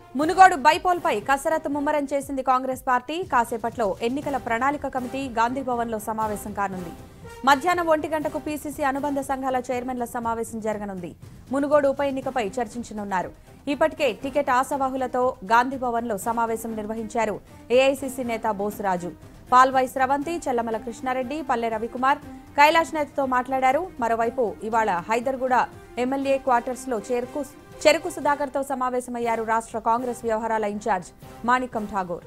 మునుగోడు బైపోల్పై కసరత్తు ముమ్మరం చేసింది కాంగ్రెస్ పార్టీ కాసేపట్లో ఎన్నికల ప్రణాళిక కమిటీ గాంధీ భవన్లో సమావేశం కానుంది మధ్యాహ్నం ఒంటి గంటకు పీసీసీ అనుబంధ సంఘాల చైర్మన్ల సమావేశం జరగనుంది మునుగోడు ఉప ఎన్నికపై చర్చించనున్నారు ఇప్పటికే టికెట్ ఆశావాహులతో గాంధీ భవన్లో సమావేశం నిర్వహించారు ఏఐసీసీ నేత బోసురాజు పాల్వాయి స్రవంతి చెల్లమల కృష్ణారెడ్డి పల్లె రవికుమార్ కైలాష్ నేతతో మాట్లాడారు మరోవైపు ఇవాళ హైదర్గూడ ఎమ్మెల్యే క్వార్టర్స్ లో చేరుకు చెరుకు సుధాకర్ తో సమావేశమయ్యారు రాష్ట్ర కాంగ్రెస్ వ్యవహారాల ఇన్ఛార్జ్ మాణికం ఠాగూర్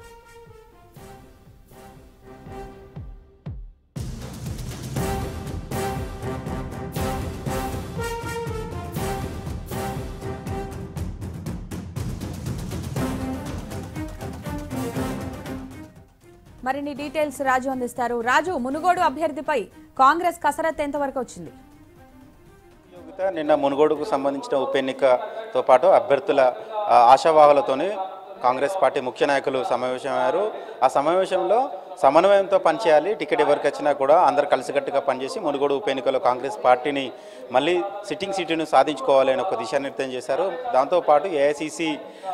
మరిన్ని డీటెయిల్స్ రాజు అందిస్తారు రాజు మునుగోడు అభ్యర్థిపై కాంగ్రెస్ కసరత్తు ఎంతవరకు వచ్చింది ప్రతియోగిత నిన్న మునుగోడుకు సంబంధించిన ఉప ఎన్నికతో పాటు అభ్యర్థుల ఆ, ఆశావాహులతోని కాంగ్రెస్ పార్టీ ముఖ్య నాయకులు సమావేశమయ్యారు ఆ సమావేశంలో సమన్వయంతో పనిచేయాలి టికెట్ ఎవరికి వచ్చినా కూడా అందరు కలిసికట్టుగా పనిచేసి మునుగోడు ఉప ఎన్నికలో కాంగ్రెస్ పార్టీని మళ్ళీ సిట్టింగ్ సీటును సాధించుకోవాలి అని ఒక దిశానిర్దేశం చేశారు దాంతోపాటు ఏఐసిసి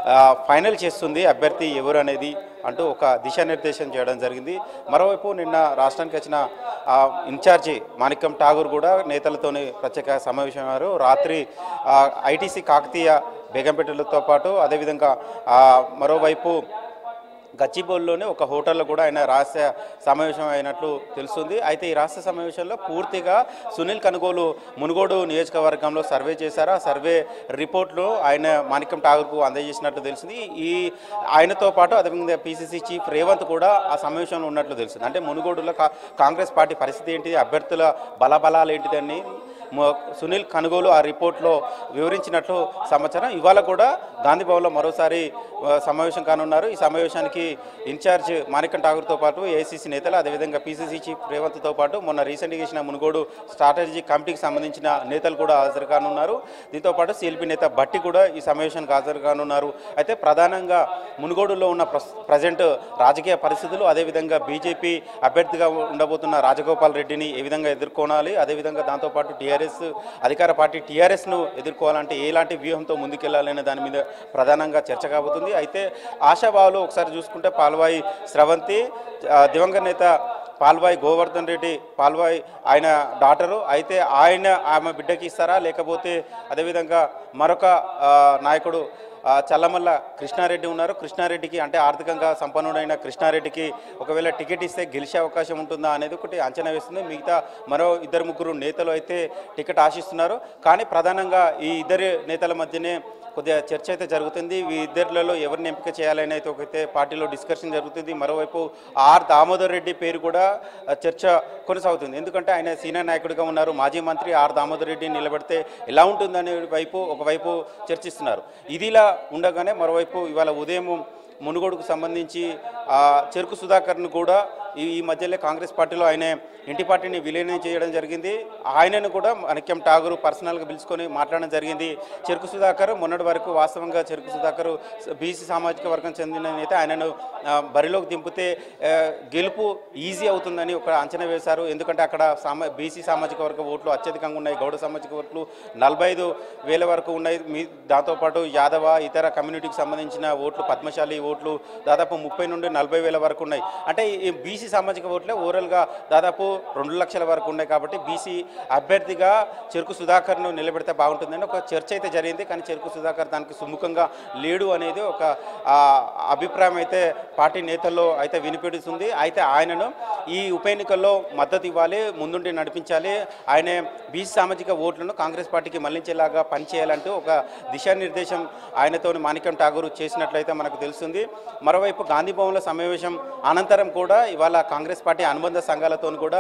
ఫైనల్ చేస్తుంది అభ్యర్థి ఎవరు అనేది అంటూ ఒక దిశానిర్దేశం చేయడం జరిగింది మరోవైపు నిన్న రాష్ట్రానికి వచ్చిన ఆ, ఇన్ఛార్జి మాణిక్యం ఠాగూర్ కూడా నేతలతోని ప్రత్యేక సమావేశమయ్యారు రాత్రి ఆ, ఐటీసీ కాకతీయ బేగంపేటలతో పాటు అదేవిధంగా ఆ, మరోవైపు గచ్చిబౌలిలోనే ఒక హోటల్లో కూడా ఆయన రహస్య సమావేశం అయినట్లు తెలుస్తుంది అయితే ఈ రహస్య సమావేశంలో పూర్తిగా సునీల్ కనుగోలు మునుగోడు నియోజకవర్గంలో సర్వే చేశారు ఆ సర్వే రిపోర్ట్లు ఆయన మాణిక్యం ఠాగూర్కు అందజేసినట్లు తెలిసింది ఈ ఆయనతో పాటు అదేవిధంగా పీసీసీ చీఫ్ రేవంత్ కూడా ఆ సమావేశంలో ఉన్నట్లు తెలిసింది అంటే మునుగోడులో కా- కాంగ్రెస్ పార్టీ పరిస్థితి ఏంటి అభ్యర్థుల బలబలాలు ఏంటిదని మ- సునీల్ కనుగోలు ఆ రిపోర్ట్లో వివరించినట్లు సమాచారం ఇవాళ కూడా గాంధీ భవన్లో మరోసారి ఆ, సమావేశం కానున్నారు ఈ సమావేశానికి ఇన్ఛార్జ్ మాణికం ఠాగూర్తో పాటు ఏసీసీ నేతలు అదేవిధంగా పీసీసీ చీఫ్ రేవంత్తో పాటు మొన్న రీసెంట్గా చేసిన మునుగోడు స్ట్రాటజీ కమిటీకి సంబంధించిన నేతలు కూడా హాజరు కానున్నారు దీంతో పాటు సిఎల్పీ నేత భట్టి కూడా ఈ సమావేశానికి హాజరు కానున్నారు అయితే ప్రధానంగా మునుగోడులో ఉన్న ప్రస్- ప్రజెంట్ రాజకీయ పరిస్థితులు అదేవిధంగా బీజేపీ అభ్యర్థిగా ఉండబోతున్న రాజగోపాల్ రెడ్డిని ఏ విధంగా ఎదుర్కోవాలి అదేవిధంగా దాంతోపాటు టీఆర్ఎస్ అధికార పార్టీ టీఆర్ఎస్ను ఎదుర్కోవాలంటే ఎలాంటి వ్యూహంతో ముందుకెళ్లాలనే దాని మీద ప్రధానంగా చర్చ కాబోతుంది అయితే ఆశాభావులు ఒకసారి చూసుకుంటే పాల్వాయి స్రవంతి ఆ, దివంగత నేత పాల్వాయి గోవర్ధన్ రెడ్డి పాల్వాయి ఆయన డాటరు అయితే ఆయన ఆమె బిడ్డకి ఇస్తారా లేకపోతే అదేవిధంగా మరొక ఆ, నాయకుడు ఆ, చల్లమల్ల కృష్ణారెడ్డి ఉన్నారు కృష్ణారెడ్డికి అంటే ఆర్థికంగా సంపన్నుడైన కృష్ణారెడ్డికి ఒకవేళ టికెట్ ఇస్తే గెలిచే అవకాశం ఉంటుందా అనేది ఒకటి అంచనా వేస్తుంది మిగతా మరో ఇద్దరు ముగ్గురు నేతలు అయితే టికెట్ ఆశిస్తున్నారు కానీ ప్రధానంగా ఈ ఇద్దరు నేతల మధ్యనే కొద్దిగా చర్చ అయితే జరుగుతుంది ఈ ఇద్దరిలో ఎవరిని ఎంపిక చేయాలని అయితే ఒకైతే పార్టీలో డిస్కషన్ జరుగుతుంది మరోవైపు ఆర్ దామోదర్ రెడ్డి పేరు కూడా ఆ, చర్చ కొనసాగుతుంది ఎందుకంటే ఆయన సీనియర్ నాయకుడిగా ఉన్నారు మాజీ మంత్రి ఆర్ దామోదర్ రెడ్డి నిలబెడితే ఎలా ఉంటుందనే వైపు ఒకవైపు చర్చిస్తున్నారు ఇదిలా ఉండగానే మరోవైపు ఇవాళ ఉదయం మునుగోడుకు సంబంధించి ఆ, చెరుకు సుధాకర్ను కూడా ఈ ఈ మధ్యలో కాంగ్రెస్ పార్టీలో ఆయన ఇంటి పార్టీని విలీనం చేయడం జరిగింది ఆయనను కూడా మనక్యం ఠాగూర్ పర్సనల్గా పిలుచుకొని మాట్లాడడం జరిగింది చెరుకు సుధాకర్ మొన్నటి వరకు వాస్తవంగా చెరుకు సుధాకర్ బీసీ సామాజిక వర్గం చెందిన నేత ఆయనను ఆ, బరిలోకి దింపితే ఆ, గెలుపు ఈజీ అవుతుందని ఒక అంచనా వేశారు ఎందుకంటే అక్కడ సామా బీసీ సామాజిక వర్గ ఓట్లు అత్యధికంగా ఉన్నాయి గౌడ సామాజిక ఓట్లు నలభై ఐదు వేల వరకు ఉన్నాయి మీ దాంతోపాటు యాదవ ఇతర కమ్యూనిటీకి సంబంధించిన ఓట్లు పద్మశాలి ఓట్లు దాదాపు ముప్పై నుండి నలభై వేల వరకు ఉన్నాయి అంటే ఈ బీసీ సామాజిక ఓట్లే ఓవరాల్గా దాదాపు రెండు లక్షల వరకు ఉన్నాయి కాబట్టి బీసీ అభ్యర్థిగా చెరుకు సుధాకర్ను నిలబెడితే బాగుంటుందని ఒక చర్చ అయితే జరిగింది కానీ చెరుకు సుధాకర్ దానికి సుముఖంగా లేడు అనేది ఒక ఆ, అభిప్రాయం అయితే పార్టీ నేతల్లో అయితే వినిపిస్తుంది అయితే ఆయనను ఈ ఉప ఎన్నికల్లో మద్దతు ఇవ్వాలి ముందుండి నడిపించాలి ఆయన బీసీ సామాజిక ఓట్లను కాంగ్రెస్ పార్టీకి మళ్లించేలాగా పనిచేయాలంటూ ఒక దిశానిర్దేశం ఆయనతో మాణిక్యం ఠాగూర్ చేసినట్లయితే మనకు తెలుస్తుంది మరోవైపు గాంధీ భవన్లో సమావేశం అనంతరం కూడా ఇవాళ కాంగ్రెస్ పార్టీ అనుబంధ సంఘాలతో కూడా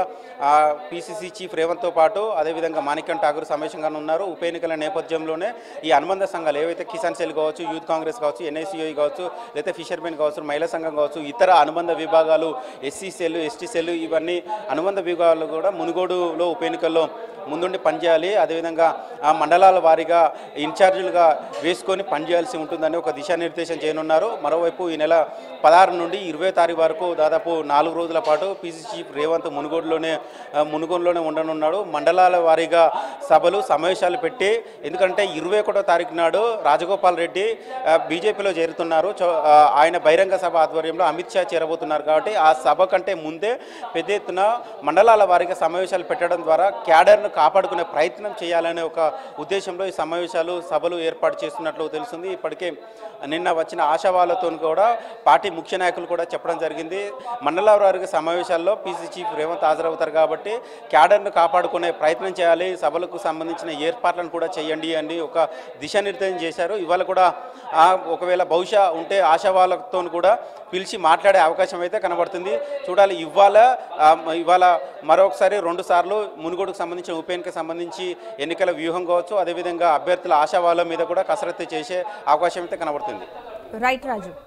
పిసిసి చీఫ్ రేవంత్తో పాటు అదేవిధంగా మాణిక్యం ఠాగూర్ సమావేశంగా ఉన్నారు ఉప ఎన్నికల నేపథ్యంలోనే ఈ అనుబంధ సంఘాలు ఏవైతే కిసాన్ సెల్ కావచ్చు యూత్ కాంగ్రెస్ కావచ్చు ఎన్ఐసిఐ కావచ్చు లేదా ఫిషర్మెన్ కావచ్చు మహిళా సంఘం కావచ్చు ఇతర అనుబంధ విభాగాలు ఎస్సీ సెల్ ఎస్టీ సెల్ ఇవన్నీ అనుబంధ విభాగాలు కూడా మునుగోడులో ఉప ఎన్నికల్లో ముందుండి పనిచేయాలి అదేవిధంగా ఆ మండలాల వారీగా ఇన్ఛార్జీలుగా వేసుకొని పనిచేయాల్సి ఉంటుందని ఒక దిశానిర్దేశం చేయనున్నారు మరోవైపు ఈ నెల పదహారు నుండి ఇరవై తారీఖు వరకు దాదాపు నాలుగు రోజుల పాటు పీసీ చీఫ్ రేవంత్ మునుగోడులోనే ఆ, మునుగోడులోనే ఉండనున్నాడు మండలాల వారీగా సభలు సమావేశాలు పెట్టి ఎందుకంటే ఇరవై ఒకటో తారీఖు నాడు రాజగోపాల్ రెడ్డి ఆ, బీజేపీలో చేరుతున్నారు చో- ఆ, ఆయన బహిరంగ సభ ఆధ్వర్యంలో అమిత్ షా చేరబోతున్నారు కాబట్టి ఆ సభ కంటే ముందే పెద్ద ఎత్తున మండలాల వారీగా సమావేశాలు పెట్టడం ద్వారా క్యాడర్ను కాపాడుకునే ప్రయత్నం చేయాలనే ఒక ఉద్దేశంలో ఈ సమావేశాలు సభలు ఏర్పాటు చేస్తున్నట్లు తెలుస్తుంది ఇప్పటికే నిన్న వచ్చిన ఆశావాలతో కూడా పార్టీ ముఖ్య నాయకులు కూడా చెప్పడం జరిగింది మండల వారీగా సమావేశాల్లో పీసీ చీఫ్ రేవంత్ హాజరవుతారు కాబట్టి క్యాడర్ను కాపాడుకునే ప్రయత్నం చేయాలి సభలకు సంబంధించిన ఏర్పాట్లను కూడా చేయండి అని ఒక దిశానిర్దేశం చేశారు ఇవాళ కూడా ఆ, ఒకవేళ బహుశా ఉంటే ఆశావాలతో కూడా పిలిచి మాట్లాడే అవకాశం అయితే కనబడుతుంది చూడాలి ఇవాళ ఆ, ఇవాళ మరొకసారి రెండు సార్లు మునుగోడుకు సంబంధించిన ఉప ఎన్నిక సంబంధించి ఎన్నికల వ్యూహం కావచ్చు అదేవిధంగా అభ్యర్థుల ఆశావాల మీద కూడా కసరత్తు చేసే అవకాశం అయితే కనబడుతుంది రైట్ రాజు